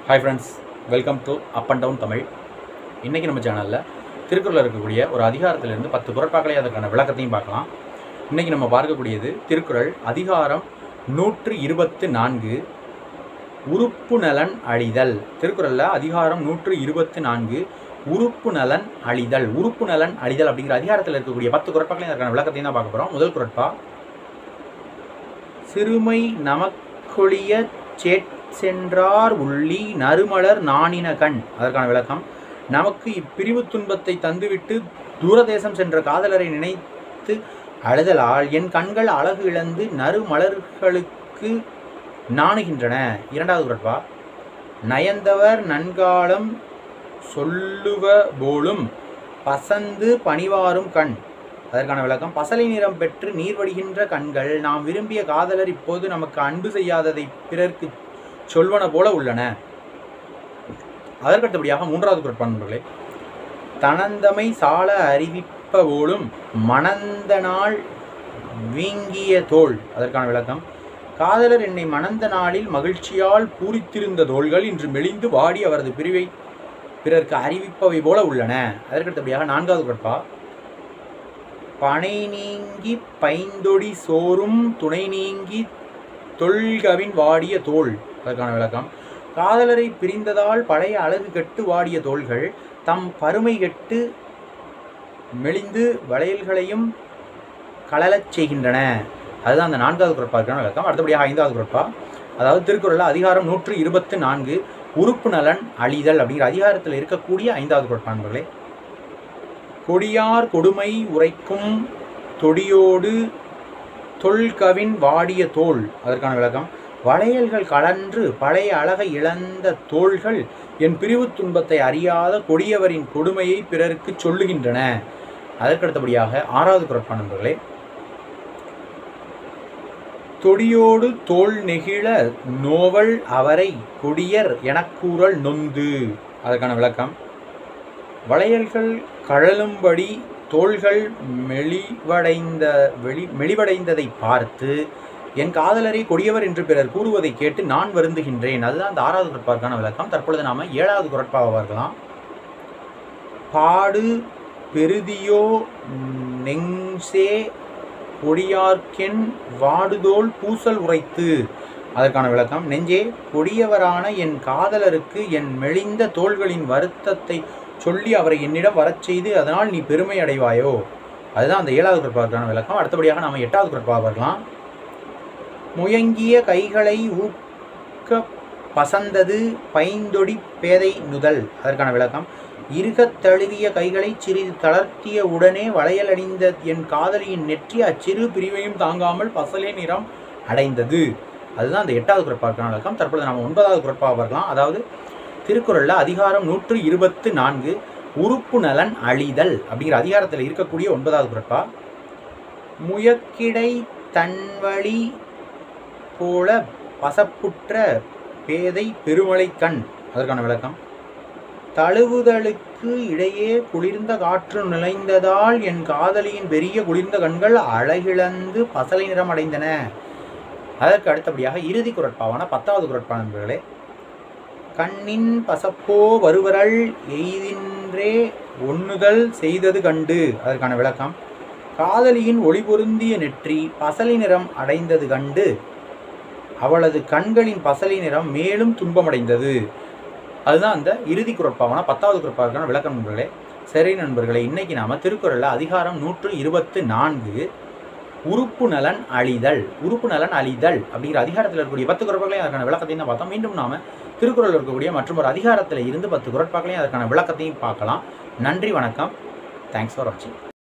hi friends welcome to up and down Tamil இன்றைக்கி நம்ம சேனலில் திருக்குறளில் இருக்கக்கூடிய ஒரு அதிகாரத்திலிருந்து பத்து குரட்பாக்களை அதற்கான விளக்கத்தையும் பார்க்கலாம் இன்றைக்கி நம்ம பார்க்கக்கூடியது திருக்குறள் அதிகாரம் நூற்று இருபத்து நான்கு உறுப்பு நலன் அழிதல் திருக்குறளில் அதிகாரம் நூற்று இருபத்து நான்கு உறுப்பு நலன் அழிதல் உறுப்பு நலன் அழிதல் அப்படிங்கிற அதிகாரத்தில் இருக்கக்கூடிய பத்து குரட்பாக்களையும் அதற்கான விளக்கத்தையும் தான் பார்க்க போகிறோம் முதல் குரட்பா சிறுமை நமக்கொழிய சேட் சென்றார் உள்ளி நறுமலர் நாணின கண் அதற்கான விளக்கம் நமக்கு இப்பிரிவு துன்பத்தை தந்துவிட்டு தூரதேசம் சென்ற காதலரை நினைத்து அழுதலால் என் கண்கள் அழகு இழந்து நறுமலர்களுக்கு நாணுகின்றன இரண்டாவது குரட்பா நயந்தவர் நன்காலம் சொல்லுவ போலும் பசந்து பணிவாரும் கண் அதற்கான விளக்கம் பசலை நிறம் பெற்று நீர் வடிகின்ற கண்கள் நாம் விரும்பிய காதலர் இப்போது நமக்கு அன்பு செய்யாததை பிறர்க்கு சொல்வன போல உள்ளன அதற்கடுத்தபடியாக மூன்றாவது குரட்பான்பர்களே தனந்தமை சால அறிவிப்பவோலும் மணந்த நாள் வீங்கிய தோள் அதற்கான விளக்கம் காதலர் என்னை மணந்த நாளில் மகிழ்ச்சியால் பூரித்திருந்த தோள்கள் இன்று மெலிந்து வாடி அவரது பிரிவை பிறர்க்கு அறிவிப்பவை போல உள்ளன அதற்கடுத்தபடியாக நான்காவது குரட்பா பனை நீங்கி பைந்தொடி சோறும் துணை நீங்கி தொல்கவின் வாடிய தோல் அதற்கான விளக்கம் காதலரை பிரிந்ததால் பழைய அழகு கெட்டு வாடிய தோள்கள் தம் பருமை கெட்டு மெலிந்து வளையல்களையும் கலலச் செய்கின்றன அதுதான் அந்த நான்காவது குரட்பாக்கான விளக்கம் அடுத்தபடியாக ஐந்தாவது குரட்பா அதாவது திருக்குறளில் அதிகாரம் நூற்று இருபத்து நான்கு உறுப்பு நலன் அழிதல் அப்படிங்கிற அதிகாரத்தில் இருக்கக்கூடிய ஐந்தாவது குரட்பான்பர்களே கொடியார் கொடுமை உரைக்கும் தொடியோடு தொல்கவின் வாடிய தோல் அதற்கான விளக்கம் வளையல்கள் கலன்று பழைய அழகை இழந்த தோள்கள் என் பிரிவு துன்பத்தை அறியாத கொடியவரின் கொடுமையை பிறருக்கு சொல்லுகின்றன அதற்கடுத்தபடியாக ஆறாவது குரட்பா நண்பர்களே தொடியோடு தோல் நெகிழ நோவல் அவரை கொடியர் எனக்கூறல் நொந்து அதற்கான விளக்கம் வளையல்கள் கழலும்படி தோள்கள் மெலிவடைந்த வெளி மெலிவடைந்ததை பார்த்து என் காதலரை கொடியவர் என்று பிறர் கூறுவதை கேட்டு நான் வருந்துகின்றேன் அதுதான் அந்த ஆறாவது குரட்பாக்கான விளக்கம் தற்பொழுது நாம ஏழாவது குரட்பாவை பார்க்கலாம் பாடு பெருதியோ நெங்சே கொடியார்க்கென் வாடுதோல் பூசல் உரைத்து அதற்கான விளக்கம் நெஞ்சே கொடியவரான என் காதலருக்கு என் மெலிந்த தோள்களின் வருத்தத்தை சொல்லி அவரை என்னிடம் வரச் செய்து அதனால் நீ பெருமை அடைவாயோ அதுதான் அந்த ஏழாவது குரட்பாக்கான விளக்கம் அடுத்தபடியாக நாம் எட்டாவது குரட்பா பார்க்கலாம் முயங்கிய கைகளை ஊக்க பசந்தது பைந்தொடி பேதை நுதல் அதற்கான விளக்கம் இருகத் தழுவிய கைகளை சிறிது தளர்த்திய உடனே வளையல் அணிந்த என் காதலியின் நெற்றி அச்சிறு பிரிவையும் தாங்காமல் பசலே நிறம் அடைந்தது அதுதான் அந்த எட்டாவது குரட்பாக்கான விளக்கம் தற்பொழுது நாம் ஒன்பதாவது குரட்பாக பார்க்கலாம் அதாவது திருக்குறளில் அதிகாரம் நூற்று இருபத்து நான்கு உறுப்பு நலன் அழிதல் அப்படிங்கிற அதிகாரத்தில் இருக்கக்கூடிய ஒன்பதாவது குரட்பா முயக்கிடை தன்வழி போல பசப்புற்ற பேதை பெருமலை கண் அதற்கான விளக்கம் தழுவுதலுக்கு இடையே குளிர்ந்த காற்று நுழைந்ததால் என் காதலியின் பெரிய குளிர்ந்த கண்கள் அழகிழந்து பசலை நிறம் அடைந்தன அதற்கு அடுத்தபடியாக இறுதி குரட்பாவான பத்தாவது குரட்பா நண்பர்களே கண்ணின் பசப்போ வருவரல் எய்தின்றே ஒண்ணுதல் செய்தது கண்டு அதற்கான விளக்கம் காதலியின் ஒளி பொருந்திய நெற்றி பசலை நிறம் அடைந்தது கண்டு அவளது கண்களின் பசலை நிறம் மேலும் துன்பமடைந்தது அதுதான் அந்த இறுதி குரட்பாவான பத்தாவது குரட்பாவுக்கான விளக்கம் நண்பர்களே சரி நண்பர்களே இன்னைக்கு நாம திருக்குறளில் அதிகாரம் நூற்று இருபத்து நான்கு உறுப்பு நலன் அழிதல் உறுப்பு நலன் அழிதல் அப்படிங்கிற அதிகாரத்தில் இருக்கக்கூடிய பத்து குரட்பாக்களையும் அதற்கான விளக்கத்தையும் தான் பார்த்தோம் மீண்டும் நாம திருக்குறள் இருக்கக்கூடிய மற்றும் ஒரு அதிகாரத்தில் இருந்து பத்து குரட்பாக்களையும் அதற்கான விளக்கத்தையும் பார்க்கலாம் நன்றி வணக்கம் தேங்க்ஸ் ஃபார் வாட்சிங்